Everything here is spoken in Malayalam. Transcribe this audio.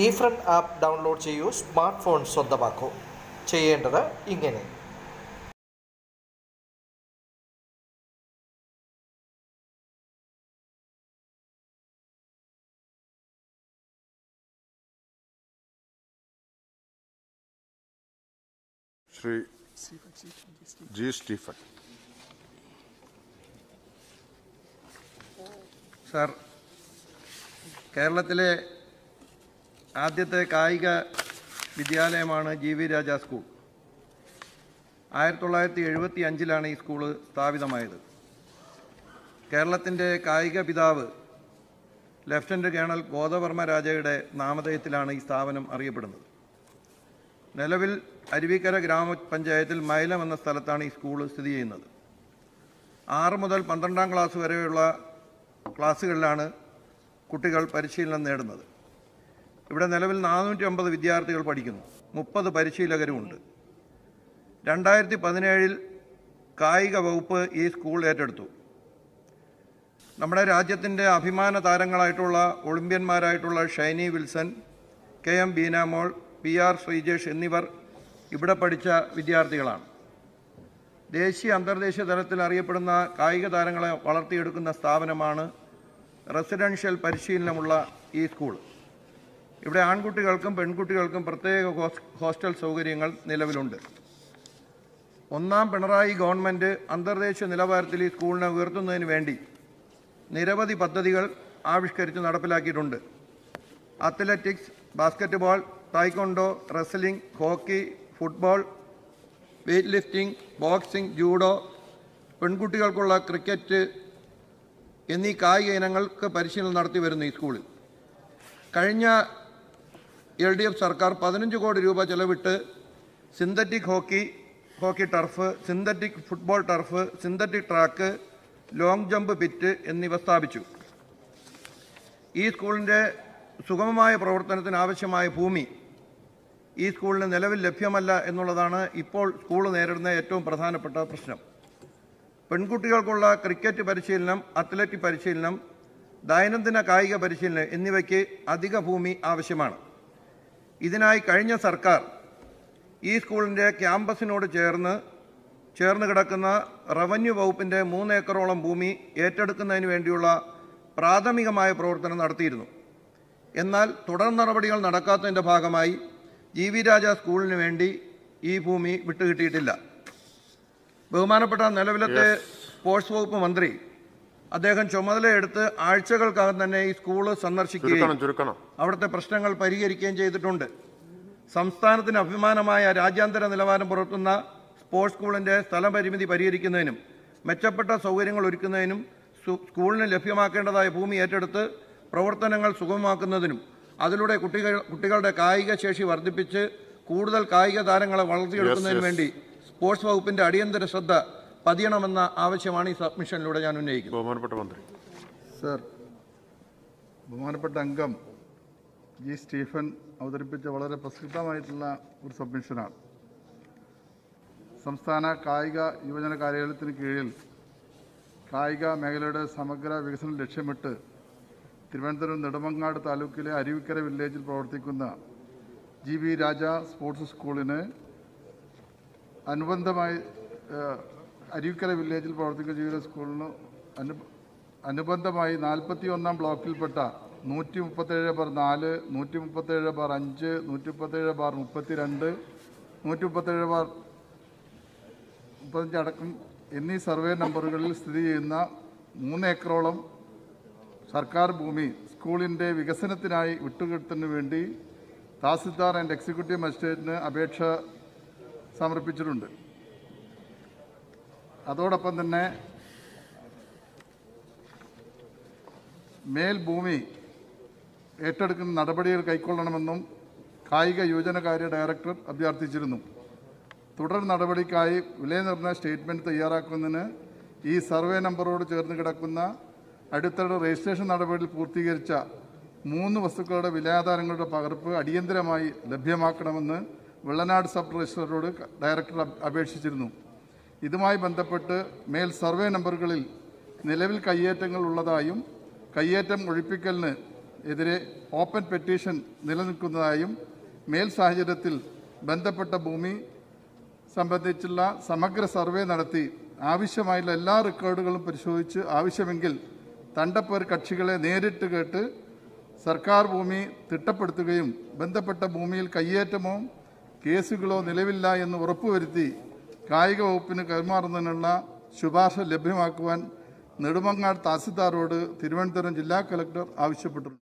ഫ്രണ്ട് ആപ്പ് ഡൗൺലോഡ് ചെയ്യൂ സ്മാർട്ട് ഫോൺ സ്വന്തമാക്കൂ ചെയ്യേണ്ടത് ഇങ്ങനെ ശ്രീ ജി സ്റ്റീഫൻ സാർ കേരളത്തിലെ ആദ്യത്തെ കായിക വിദ്യാലയമാണ് ജി വി രാജ സ്കൂൾ ആയിരത്തി തൊള്ളായിരത്തി എഴുപത്തി അഞ്ചിലാണ് ഈ സ്കൂള് സ്ഥാപിതമായത് കേരളത്തിൻ്റെ കായിക പിതാവ് ലഫ്റ്റനന്റ് കേണൽ ഗോദവർമ്മ രാജയുടെ നാമധേയത്തിലാണ് ഈ സ്ഥാപനം അറിയപ്പെടുന്നത് നിലവിൽ അരുവിക്കര ഗ്രാമപഞ്ചായത്തിൽ മൈലം എന്ന സ്ഥലത്താണ് ഈ സ്കൂൾ സ്ഥിതി ചെയ്യുന്നത് ആറ് മുതൽ പന്ത്രണ്ടാം ക്ലാസ് വരെയുള്ള ക്ലാസ്സുകളിലാണ് കുട്ടികൾ പരിശീലനം നേടുന്നത് ഇവിടെ നിലവിൽ നാനൂറ്റി അമ്പത് വിദ്യാർത്ഥികൾ പഠിക്കുന്നു മുപ്പത് പരിശീലകരുമുണ്ട് രണ്ടായിരത്തി പതിനേഴിൽ കായിക വകുപ്പ് ഈ സ്കൂൾ ഏറ്റെടുത്തു നമ്മുടെ രാജ്യത്തിൻ്റെ അഭിമാന താരങ്ങളായിട്ടുള്ള ഒളിമ്പ്യന്മാരായിട്ടുള്ള Shiny Wilson K M Beenamol P R Sreejesh എന്നിവർ ഇവിടെ പഠിച്ച വിദ്യാർത്ഥികളാണ് ദേശീയ അന്തർദേശീയ തലത്തിൽ അറിയപ്പെടുന്ന കായിക താരങ്ങളെ വളർത്തിയെടുക്കുന്ന സ്ഥാപനമാണ് റെസിഡൻഷ്യൽ പരിശീലനമുള്ള ഈ സ്കൂൾ ഇവിടെ ആൺകുട്ടികൾക്കും പെൺകുട്ടികൾക്കും പ്രത്യേക ഹോസ്- ഹോസ്റ്റൽ സൗകര്യങ്ങൾ നിലവിലുണ്ട് ഒന്നാം പിണറായി ഗവൺമെൻറ് അന്തർദേശീയ നിലവാരത്തിൽ ഈ സ്കൂളിനെ ഉയർത്തുന്നതിന് വേണ്ടി നിരവധി പദ്ധതികൾ ആവിഷ്കരിച്ച് നടപ്പിലാക്കിയിട്ടുണ്ട് athletics basketball taekwondo wrestling hockey football weight lifting boxing judo പെൺകുട്ടികൾക്കുള്ള ക്രിക്കറ്റ് എന്നീ കായിക ഇനങ്ങൾക്ക് പരിശീലനം നടത്തി വരുന്നു ഈ സ്കൂളിൽ കഴിഞ്ഞ എൽ ഡി എഫ് സർക്കാർ പതിനഞ്ച് കോടി രൂപ ചെലവിട്ട് synthetic hockey hockey turf synthetic football turf synthetic track long jump pit എന്നിവ സ്ഥാപിച്ചു ഈ സ്കൂളിൻ്റെ സുഗമമായ പ്രവർത്തനത്തിന് ആവശ്യമായ ഭൂമി ഈ സ്കൂളിന് നിലവിൽ ലഭ്യമല്ല എന്നുള്ളതാണ് ഇപ്പോൾ സ്കൂൾ നേരിടുന്ന ഏറ്റവും പ്രധാനപ്പെട്ട പ്രശ്നം പെൺകുട്ടികൾക്കുള്ള ക്രിക്കറ്റ് പരിശീലനം അത്ലറ്റിക് പരിശീലനം ദൈനംദിന കായിക പരിശീലനം എന്നിവയ്ക്ക് അധിക ഭൂമി ആവശ്യമാണ് ഇതിനായി കഴിഞ്ഞ സർക്കാർ ഈ സ്കൂളിൻ്റെ ക്യാമ്പസിനോട് ചേർന്ന് ചേർന്ന് കിടക്കുന്ന റവന്യൂ വകുപ്പിൻ്റെ മൂന്ന് ഏക്കറോളം ഭൂമി ഏറ്റെടുക്കുന്നതിന് വേണ്ടിയുള്ള പ്രാഥമികമായ പ്രവർത്തനം നടത്തിയിരുന്നു എന്നാൽ തുടർ നടപടികൾ നടക്കാത്തതിൻ്റെ ഭാഗമായി ജി വി രാജ സ്കൂളിന് വേണ്ടി ഈ ഭൂമി വിട്ടുകിട്ടിയിട്ടില്ല ബഹുമാനപ്പെട്ട നിലവിലത്തെ സ്പോർട്സ് വകുപ്പ് മന്ത്രി അദ്ദേഹം ചുമതലയെടുത്ത് ആഴ്ചകൾക്കകം തന്നെ ഈ സ്കൂള് സന്ദർശിക്കുകയും ചുരുക്കണം ചുരുക്കണം അവിടുത്തെ പ്രശ്നങ്ങൾ പരിഹരിക്കുകയും ചെയ്തിട്ടുണ്ട് സംസ്ഥാനത്തിന് അഭിമാനമായ രാജ്യാന്തര നിലവാരം പുലർത്തുന്ന സ്പോർട്സ് സ്കൂളിന്റെ സ്ഥലപരിമിതി പരിഹരിക്കുന്നതിനും മെച്ചപ്പെട്ട സൗകര്യങ്ങൾ ഒരുക്കുന്നതിനും സു- സ്കൂളിന് ലഭ്യമാക്കേണ്ടതായ ഭൂമി ഏറ്റെടുത്ത് പ്രവർത്തനങ്ങൾ സുഗമമാക്കുന്നതിനും അതിലൂടെ കുട്ടികൾ കുട്ടികളുടെ കായിക ശേഷി വർദ്ധിപ്പിച്ച് കൂടുതൽ കായിക താരങ്ങളെ വളർത്തിയെടുക്കുന്നതിന് വേണ്ടി സ്പോർട്സ് വകുപ്പിന്റെ അടിയന്തര ശ്രദ്ധ പതിയണമെന്ന ആവശ്യമാണ് ഈ സബ്മിഷനിലൂടെ ഞാൻ ഉന്നയിക്കുന്നത് ബഹുമാനപ്പെട്ട മന്ത്രി സർ ബഹുമാനപ്പെട്ട അംഗം ജി സ്റ്റീഫൻ അവതരിപ്പിച്ച വളരെ പ്രസിദ്ധമായിട്ടുള്ള ഒരു സബ്മിഷനാണ് സംസ്ഥാന കായിക യുവജന കാര്യാലയത്തിന് കീഴിൽ കായിക മേഖലയുടെ സമഗ്ര വികസനം ലക്ഷ്യമിട്ട് തിരുവനന്തപുരം നെടുമങ്ങാട് താലൂക്കിലെ അരുവിക്കര വില്ലേജിൽ പ്രവർത്തിക്കുന്ന ജി വി രാജ സ്പോർട്സ് സ്കൂളിന് അനുബന്ധമായി ഏഹ്, അരുവിക്കര വില്ലേജിൽ പ്രവർത്തിക്കുന്ന ജീവിത സ്കൂളിന് അനു അനുബന്ധമായി നാൽപ്പത്തി ഒന്നാം ബ്ലോക്കിൽപ്പെട്ട നൂറ്റി മുപ്പത്തേഴ് ബാർ നാല് നൂറ്റി മുപ്പത്തേഴ് ബാർ അഞ്ച് നൂറ്റി മുപ്പത്തേഴ് ബാർ മുപ്പത്തി രണ്ട് നൂറ്റി മുപ്പത്തേഴ് ബാർ മുപ്പത്തഞ്ച് അടക്കം എന്നീ സർവേ നമ്പറുകളിൽ സ്ഥിതി ചെയ്യുന്ന മൂന്ന് ഏക്കറോളം സർക്കാർ ഭൂമി സ്കൂളിൻ്റെ വികസനത്തിനായി വിട്ടുകിട്ടുന്നതിന് വേണ്ടി തഹസിൽദാർ ആൻഡ് എക്സിക്യൂട്ടീവ് മജിസ്ട്രേറ്റിന് അപേക്ഷ സമർപ്പിച്ചിട്ടുണ്ട് അതോടൊപ്പം തന്നെ മേൽ ഭൂമി ഏറ്റെടുക്കുന്ന നടപടികൾ കൈക്കൊള്ളണമെന്നും കായിക യുവജനകാര്യ ഡയറക്ടർ അഭ്യർത്ഥിച്ചിരുന്നു തുടർ നടപടിക്കായി വിലനിർണ്ണയ സ്റ്റേറ്റ്മെന്റ് തയ്യാറാക്കുന്നതിന് ഈ സർവേ നമ്പറോട് ചേർന്ന് കിടക്കുന്ന അടുത്തിടെ രജിസ്ട്രേഷൻ നടപടികൾ പൂർത്തീകരിച്ച മൂന്ന് വസ്തുക്കളുടെ വിലയാധാരങ്ങളുടെ പകർപ്പ് അടിയന്തരമായി ലഭ്യമാക്കണമെന്ന് വെള്ളനാട് സബ് രജിസ്ട്രാറോട് ഡയറക്ടർ അപ്- അപേക്ഷിച്ചിരുന്നു ഇതുമായി ബന്ധപ്പെട്ട് മേൽ സർവേ നമ്പറുകളിൽ നിലവിൽ കയ്യേറ്റങ്ങൾ ഉള്ളതായും കയ്യേറ്റം ഒഴിപ്പിക്കലിന് എതിരെ ഓപ്പൺ പെറ്റീഷൻ നിലനിൽക്കുന്നതായും മേൽ സാഹചര്യത്തിൽ ബന്ധപ്പെട്ട ഭൂമി സംബന്ധിച്ചുള്ള സമഗ്ര സർവേ നടത്തി ആവശ്യമായുള്ള എല്ലാ റെക്കോർഡുകളും പരിശോധിച്ച് ആവശ്യമെങ്കിൽ തണ്ടപ്പേർ കക്ഷികളെ നേരിട്ട് കേട്ട് സർക്കാർ ഭൂമി തിട്ടപ്പെടുത്തുകയും ബന്ധപ്പെട്ട ഭൂമിയിൽ കയ്യേറ്റമോ കേസുകളോ നിലവില്ല എന്ന് ഉറപ്പുവരുത്തി കായിക വകുപ്പിന് കൈമാറുന്നതിനുള്ള ശുപാർശ ലഭ്യമാക്കുവാൻ നെടുമങ്ങാട് തഹസിൽദാറോട് തിരുവനന്തപുരം ജില്ലാ കലക്ടർ ആവശ്യപ്പെട്ടിട്ടുണ്ട്